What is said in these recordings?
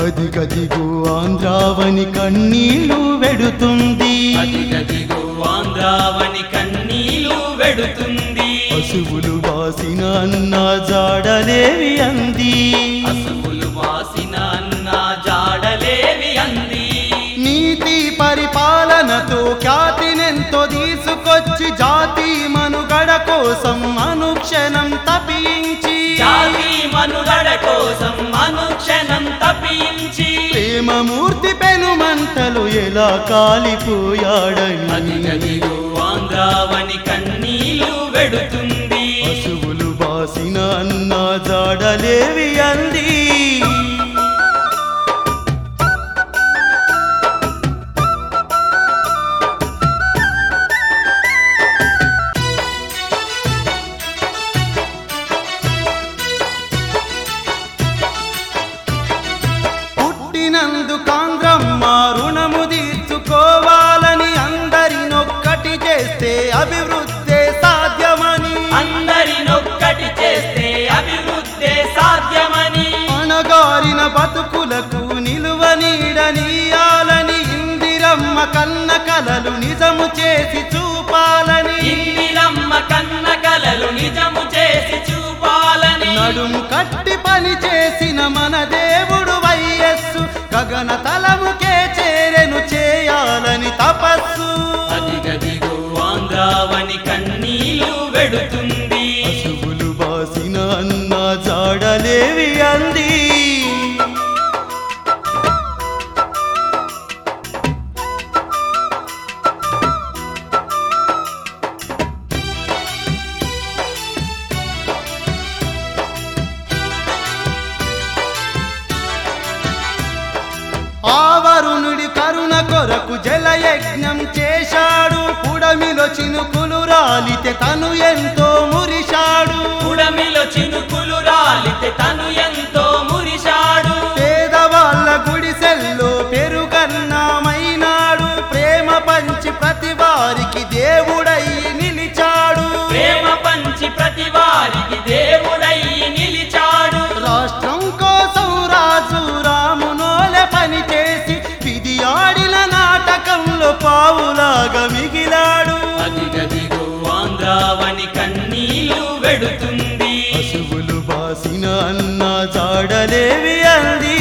అదిగదిగో ఆంధ్రావని కన్నీళ్లు వెడుతుంది అదిగదిగో ఆంధ్రావని కన్నీలు వెడుతుంది పశువులు వాసిన అన్న జాడలేవి అంది అసువులు వాసిన అన్న జాడలేవి అంది నీతి పరిపాలనతో ఖ్యాతినెంతో తీసుకొచ్చి జాతి మనుగడ కోసం అనుక్షణం తపించి జాతి మనుగడ కోసం అనుక్షణం తప్పించి ప్రేమమూర్తి పెనుమంటలు ఎలా కాలిపోయాడని అదిగదిగో ఆంధ్రావని కన్నీలు వెడుతుంది పశువులు బాసిన అన్న జాడలేవి అంది పుట్టినందు కాంగ్రమ్మ రుణము తీర్చుకోవాలని అందరినొక్కటి చేస్తే అభివృద్ధి సాధ్యమని అందరినొక్కటి చేస్తే అభివృద్ధి సాధ్యమని అణగారిన బతుకులకు నిలువ నీడనీయాలని ఇందిరమ్మ కన్న కలలు నిజము చేసి చూపాలని ఇందిరమ్మ కన్న కలలు నిజము చేసి చూపాలని నడుము కట్టి పని చేసిన మన దేవుడు వయస్సు గగన తలముకే చేరెను చేయాలని తపస్సు అదిగదిగో ఆంధ్రావని కన్నీలు వెడుతుంది పశువులు బాసిన అన్న జాడలేవి అంది ఆవరునుడి కరుణ కొరకు జలయజ్ఞం చేశాడు పుడమిలో చినుకులు రాలితే తను ఎంతో మురిశాడు ఉడమిలో చినుకులు రాలితే తను ఎంతో మురిశాడు పేదవాళ్ళ గుడిసెల్లో పెరుగన్నామైనాడు ప్రేమ పంచి ప్రతి వారికి దేవుడై నిలిచాడు ప్రేమ పంచి ప్రతి వారికి దేవుడై నిలిచాడు రాష్ట్రం కోసం రాజు రామునోలె పని చేసి విధి ఆడిన నాటకంలో పావులాగా మిగిలాడు అదిగదిగో ఆంధ్రావని కన్నీలు వెడుతుంది పశువులు బాసిన అన్న జాడలేవి అంది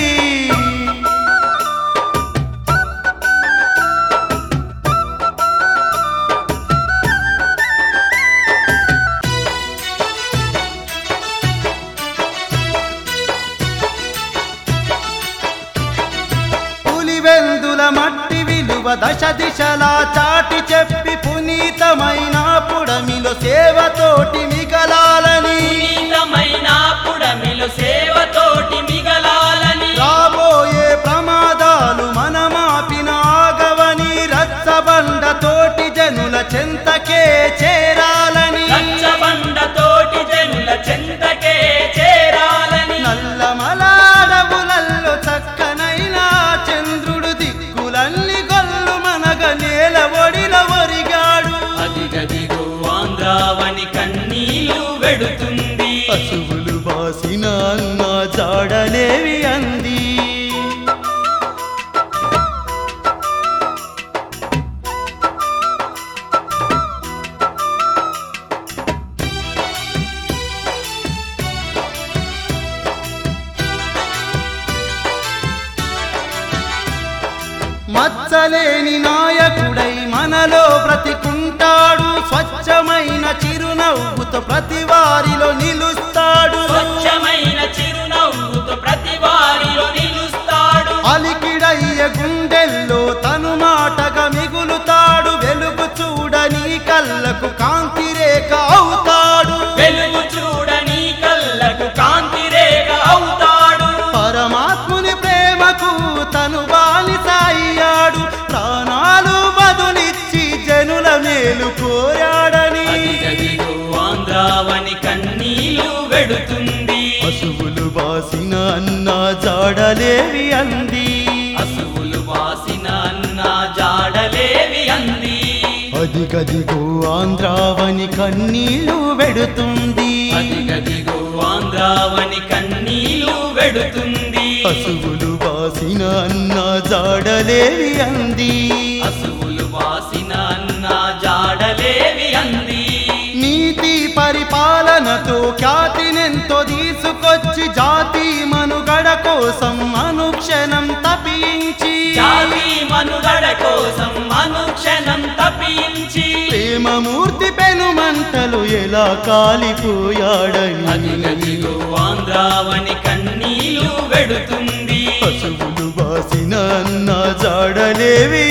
పులివెందుల మట్టి విలువ దశ దిశలా చాటి చెప్పి పునీతమైన పుడమిలో సేవతోటి మిగలాలని పునీతమైన పుడమిలో సేవతోటి మిగలాలని రాబోయే ప్రమాదాలు మనమాపిన ఆగవని రచ్చబండ తోటి జనుల చెంతకే చేరాలని రచ్చబండ తోటి జనుల చెంతకే చేరాలని నల్లమల అడవులల్లో చక్కనైన చంద్రుడు దిక్కులన్నీ గొల్లు మనగ నేల ఒడిల ఒరిగాడు అదిగదిగో ఆంధ్రావని కన్నీలు వెడుతుంది పశువులు బాసిన అన్న జాడలేవి అంది మచ్చలేని నాయకుడై మనలో బ్రతికుంటాడు స్వచ్ఛమైన చిరునవ్వుతో ప్రతి వారిలో నిలుస్తాడు స్వచ్ఛమైన చిరునవ్వుతో ప్రతి వారిలో నిలుస్తాడు అలికిడయ్య గుండెల్లో తను మాటగా మిగులుతాడు వెలుగు చూడని కళ్ళకు కాంతి రేఖ అవుతాడు వెలుగు చూడని కళ్ళకు కాంతి రేఖ అవుతాడు పరమాత్ముని ప్రేమకు తను బానిస అయ్యాడు ప్రాణాలు బదులిచ్చి జనుల మేలు కోరాడని అదిగదిగో ఆంధ్రావని కన్నీలు వెడుతుంది పశువులు బాసిన అన్న జాడలేవి అంది అసువులు వాసిన అన్న జాడలేవి అంది అదిగదిగో ఆంధ్రావని కన్నీళ్లు వెడుతుంది అదిగదిగో ఆంధ్రావని కన్నీలు వెడుతుంది పశువులు బాసిన వాసిన అన్న జాడలేవి అంది అసువులు వాసిన అన్న జాడలేవి అంది నీతి పరిపాలనతో ఖ్యాతినెంతో తీసుకొచ్చి జాతి మనుగడ కోసం అనుక్షణం తపించి జాతి మనుగడ కోసం అనుక్షణం తప్పించి ప్రేమమూర్తి పెనుమంటలు ఎలా కాలిపోయాడని అదిగదిగో ఆంధ్రావని కన్నీలు వెడుతుంది పశువులు వాసిన అన్న జాడలేవి